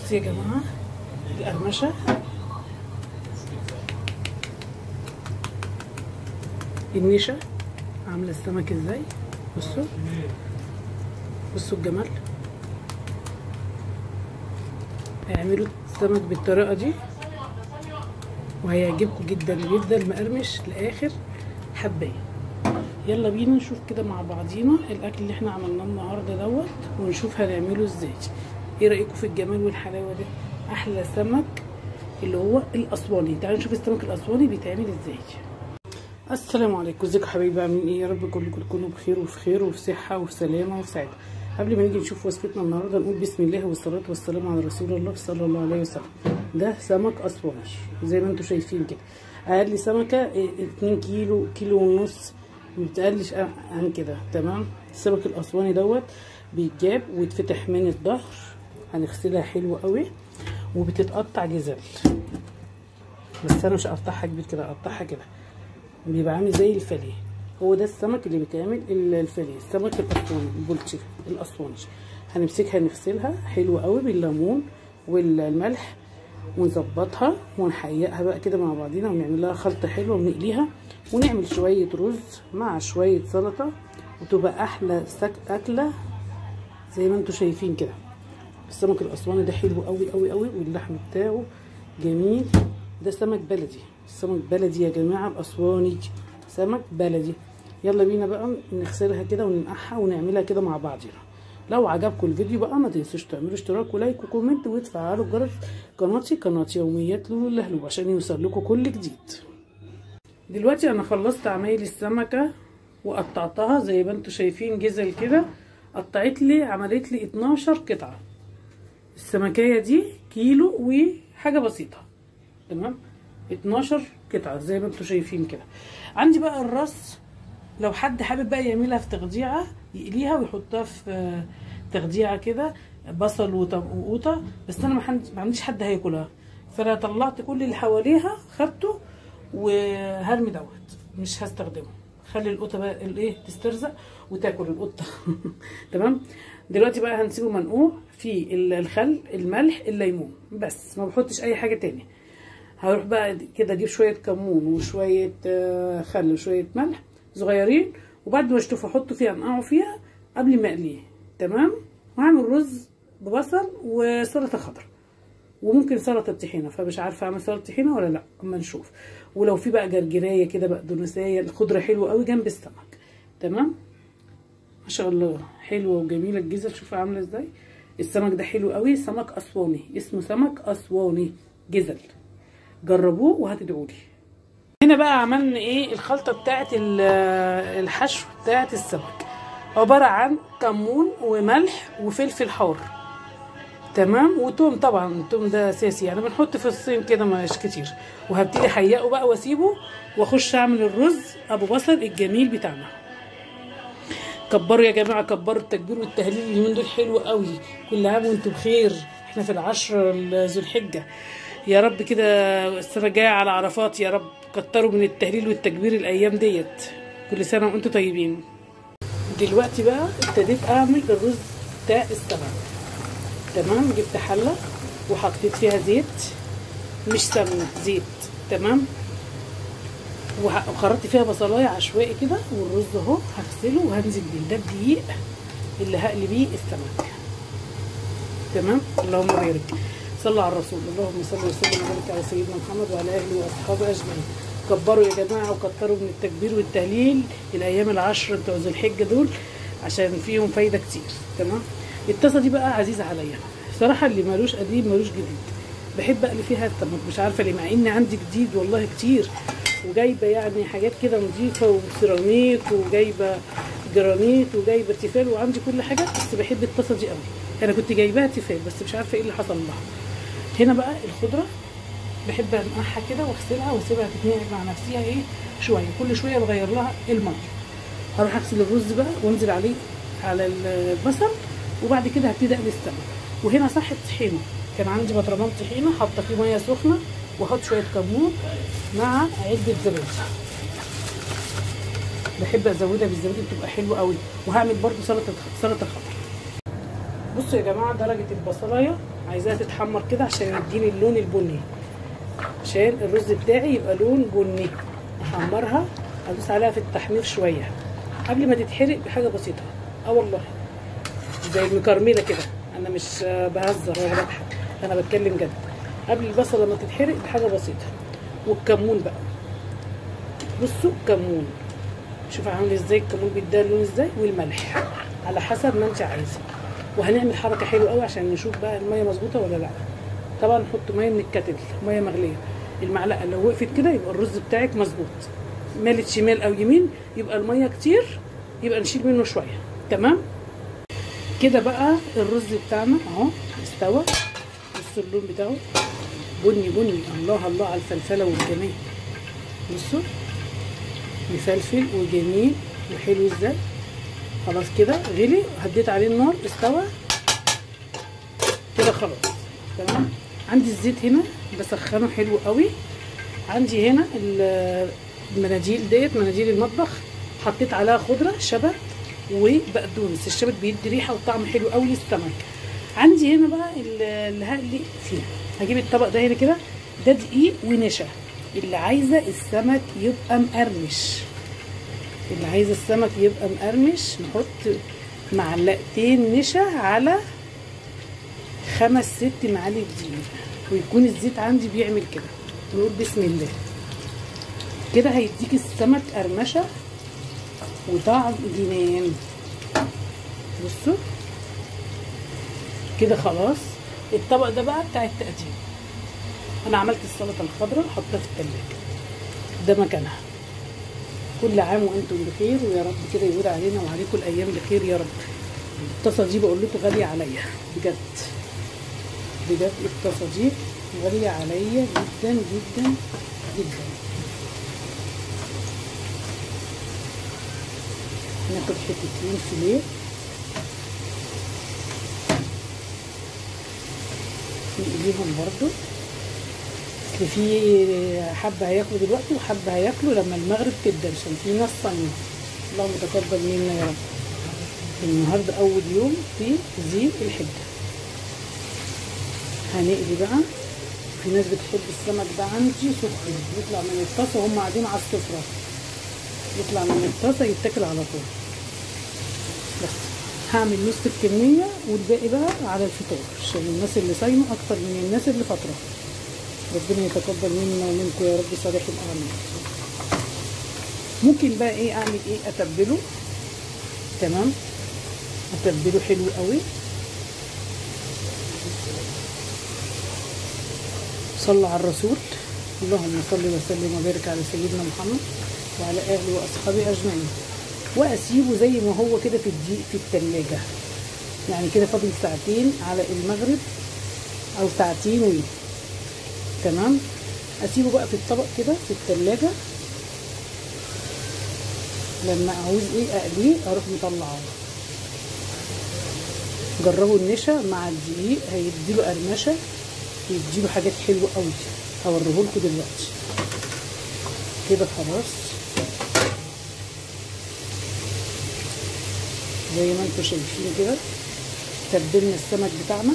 بصوا يا جماعه القرمشه النشا عامله السمك ازاي بصوا بصوا الجمال اعملوا السمك بالطريقه دي وهيعجبكم جدا بيفضل مقرمش لاخر حبايه يلا بينا نشوف كده مع بعضينا الاكل اللي احنا عملناه النهارده دوت ونشوف هنعمله ازاي ايه رايكم في الجمال والحلاوه ده احلى سمك اللي هو الاسواني تعالوا نشوف السمك الاسواني بيتعمل ازاي السلام عليكم ازيكم حبايبي عاملين ايه يا رب كلكم تكونوا بخير وفي خير وفي صحه وفي سلامه وفي سعاده قبل ما نيجي نشوف وصفتنا النهارده نقول بسم الله والصلاه والسلام على رسول الله صلى الله عليه وسلم ده سمك اسواني زي ما انتم شايفين كده اقل سمكه 2 كيلو كيلو ونص ما بتقلش عن كده تمام السمك الاسواني دوت بيتجاب ويتفتح من الظهر هنغسلها حلو قوي وبتتقطع جزل بس انا مش هقطعها كبير كده اقطعها كده بيبقى عامل زي الفليه هو ده السمك اللي بيتعمل الفليه السمك الاسواني البولتشي الاسواني هنمسكها نغسلها حلو قوي بالليمون والملح ونظبطها ونحيقها بقى كده مع بعضينا ونعمل لها خلطه حلوه ونقليها ونعمل شويه رز مع شويه سلطه وتبقى احلى سك اكله زي ما انتم شايفين كده السمك الاسواني ده حلو قوي قوي قوي واللحم بتاعه جميل ده سمك بلدي سمك بلدي يا جماعه الاسواني سمك بلدي يلا بينا بقى نغسلها كده وننقعها ونعملها كده مع بعضينا لو عجبكم الفيديو بقى ما تنسوش تعملوا اشتراك ولايك وكومنت وتفعلوا الجرس قناتي قناه يوميات لولو اللهلوب عشان يوصل لكم كل جديد دلوقتي انا خلصت عمايل السمكه وقطعتها زي ما انتم شايفين جزل كده قطعت لي عملت لي 12 قطعه السمكيه دي كيلو وحاجه بسيطه تمام 12 قطعه زي ما انتم شايفين كده عندي بقى الراس لو حد حابب بقى يعملها في تخديعه يقليها ويحطها في تخديعه كده بصل وقوطه بس انا ما عنديش حد هياكلها فانا طلعت كل اللي حواليها خدته وهرمي دوت مش هستخدمه خلي القطه بقى الايه تسترزق وتاكل القطه تمام دلوقتي بقى هنسيبه منقوع في الخل الملح الليمون بس ما بحطش اي حاجه تاني هروح بقى كده اجيب شويه كمون وشويه خل وشويه ملح صغيرين وبعد ما اشطف احطه فيها انقعه فيها قبل ما اقليه تمام وهعمل رز ببصل وسلطه خضراء وممكن سلطه طحينه فمش عارفه اعمل سلطه طحينه ولا لا اما نشوف ولو في بقى جرجرايه كده بقدونسيه الخضره حلوه قوي جنب السمك تمام ما شاء الله حلوه وجميله الجزل شوفوا عامله ازاي السمك ده حلو قوي سمك اسواني اسمه سمك اسواني جزل جربوه وهتدعوا لي هنا بقى عملنا ايه الخلطه بتاعه الحشو بتاعه السمك عباره عن كمون وملح وفلفل حار تمام وتوم طبعا التوم ده اساسي يعني بنحط في الصين كده مش كتير وهبتدي احيقه بقى واسيبه واخش اعمل الرز ابو بصل الجميل بتاعنا كبروا يا جماعه كبروا التكبير والتهليل اليومين دول حلو قوي كل عام وانتم بخير احنا في العشر ذو الحجه يا رب كده السنه الجايه على عرفات يا رب كتروا من التهليل والتكبير الايام ديت كل سنه وانتم طيبين دلوقتي بقى ابتديت اعمل الرز بتاع السمك تمام جبت حله وحطيت فيها زيت مش سمنه زيت تمام وخرطت فيها بصلايه عشوائي كده والرز اهو هغسله وهنزل بيه ده الدقيق اللي هقلي بيه السمك تمام اللهم بارك صلى على الرسول اللهم صل وسلم وبارك على سيدنا محمد وعلى اهله واصحابه اجمعين كبروا يا جماعه وكتروا من التكبير والتهليل الايام العشر بتوع ذو الحجه دول عشان فيهم فايده كتير تمام الطاسه دي بقى عزيزه عليا صراحه اللي مالوش قديم مالوش جديد بحب اقلي فيها السمك مش عارفه ليه مع ان عندي جديد والله كتير وجايبه يعني حاجات كده نظيفه وسيراميك وجايبه جرانيت وجايبه تيفال وعندي كل حاجه بس بحب الطاسه دي قوي انا كنت جايباها تيفال بس مش عارفه ايه اللي حصل لها هنا بقى الخضره بحب انقعها كده واغسلها واسيبها تتنقع مع نفسها ايه شويه كل شويه بغير لها الميه هروح اغسل الرز بقى وانزل عليه على البصل وبعد كده هبتدي اقلي السمك وهنا صح الطحينه كان عندي بطرمان طحينه حاطه فيه ميه سخنه واحط شويه كمون مع علبه زبادي بحب ازودها بالزبادي بتبقى حلوه قوي وهعمل برده سلطه سلطه خضراء بصوا يا جماعه درجه البصلايه عايزاها تتحمر كده عشان يديني اللون البني عشان الرز بتاعي يبقى لون بني احمرها ادوس عليها في التحمير شويه قبل ما تتحرق بحاجه بسيطه اه والله زي المكرمله كده انا مش بهزر ولا بضحك انا بتكلم جد قبل البصله لما تتحرق بحاجه بسيطه والكمون بقى بصوا كمون شوف عامل ازاي الكمون بيديها اللون ازاي والملح على حسب ما انت عايزه وهنعمل حركه حلوه قوي عشان نشوف بقى الميه مظبوطه ولا لا طبعا نحط ميه من الكتل ميه مغليه المعلقه لو وقفت كده يبقى الرز بتاعك مظبوط مالت شمال او يمين يبقى الميه كتير يبقى نشيل منه شويه تمام كده بقى الرز بتاعنا اهو استوى بصوا اللون بتاعه بني بني الله الله على الفلفله والجمال بصوا مفلفل وجميل وحلو ازاي خلاص كده غلي هديت عليه النار استوى كده خلاص تمام عندي الزيت هنا بسخنه حلو قوي عندي هنا المناديل ديت مناديل المطبخ حطيت عليها خضره شبت وبقدونس الشبت بيدي ريحه وطعم حلو قوي للسمك عندي هنا بقى اللي هقلي فيها هجيب الطبق ده هنا كده ده دقيق ونشا اللي عايزه السمك يبقى مقرمش اللي عايزه السمك يبقى مقرمش نحط معلقتين نشا على خمس ست معالق دقيق ويكون الزيت عندي بيعمل كده نقول بسم الله كده هيديك السمك قرمشه وطعم جنان بصوا كده خلاص الطبق ده بقى بتاع التقديم انا عملت السلطه الخضراء حطها في التلاجة ده مكانها كل عام وانتم بخير ويا رب كده يعود علينا وعليكم الايام بخير يا رب الطاسه دي بقول لكم غاليه عليا بجد بجد الطاسه دي غاليه عليا جدا جدا جدا ناخد حتتين فيليه نقليهم برضو اصل في حبه هياكلوا دلوقتي وحبه هياكلوا لما المغرب تبدا عشان في ناس صايمه اللهم تقبل منا يا رب النهارده اول يوم في ذي الحجه هنقلي بقى في ناس بتحب السمك ده عندي سخن يطلع من الطاسه وهم قاعدين على السفره يطلع من الطاسه يتاكل على طول بس هعمل نص الكميه والباقي بقى على الفطار عشان الناس اللي صايمه اكتر من الناس اللي فاطره ربنا يتقبل منا ومنكم يا رب صالح الاعمال ممكن بقى ايه اعمل ايه اتبله تمام اتبله حلو قوي صلى على الرسول اللهم صل وسلم وبارك على سيدنا محمد وعلى اهله واصحابه اجمعين واسيبه زي ما هو كده في الدقيق في التلاجة يعني كده فاضل ساعتين على المغرب او ساعتين وي تمام اسيبه بقى في الطبق كده في التلاجة لما عاوز ايه اقليه اروح مطلعه جربوا النشا مع الدقيق هيديله قرمشه يديله حاجات حلوه قوي هوريهولكوا دلوقتي كده خلاص زي ما انتم شايفين كده تبلنا السمك بتاعنا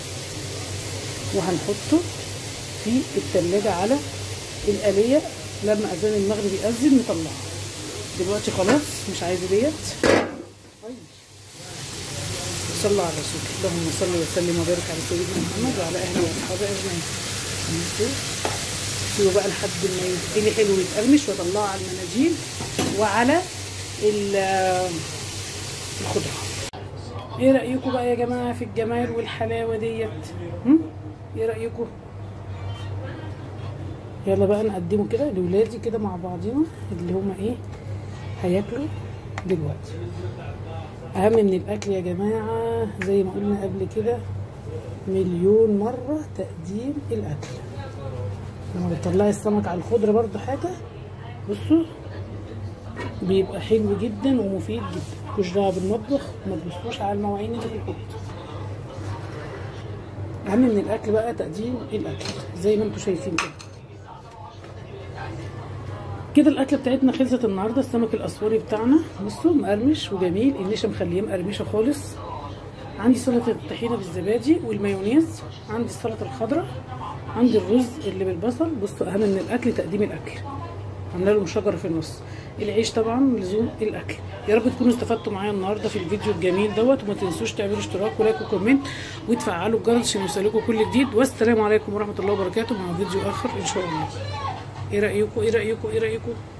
وهنحطه في التلاجة على الآلية لما أذان المغرب يأذن نطلعه دلوقتي خلاص مش عايزة ديت صلى على الرسول اللهم صل وسلم وبارك على سيدنا محمد وعلى اهله واصحابه اجمعين سيبه بقى لحد ما يتقلي حلو ويتقرمش واطلعه على المناديل وعلى الخضره ايه رايكم بقى يا جماعه في الجمال والحلاوه ديت ايه رايكم يلا بقى نقدمه كده لاولادي كده مع بعضينا اللي هما ايه هياكلوا دلوقتي اهم من الاكل يا جماعه زي ما قلنا قبل كده مليون مره تقديم الاكل لما بتطلعي السمك على الخضره برضو حاجه بصوا بيبقى حلو جدا ومفيد جدا مش دعوه بالمطبخ ما تبصوش على المواعين اللي بيحط اهم من الاكل بقى تقديم الاكل زي ما انتم شايفين كده كده الاكله بتاعتنا خلصت النهارده السمك الاسوري بتاعنا بصوا مقرمش وجميل النشا مخليه مقرمشه خالص عندي سلطه الطحينه بالزبادي والمايونيز عندي السلطه الخضراء عندي الرز اللي بالبصل بصوا اهم من الاكل تقديم الاكل عامله لهم شجره في النص العيش طبعا لزوم الاكل يا رب تكونوا استفدتوا معايا النهارده في الفيديو الجميل دوت وما تنسوش تعملوا اشتراك ولايك وكومنت وتفعلوا الجرس عشان يوصلكم كل جديد والسلام عليكم ورحمه الله وبركاته مع فيديو اخر ان شاء الله ايه رايكم ايه رايكم ايه رايكم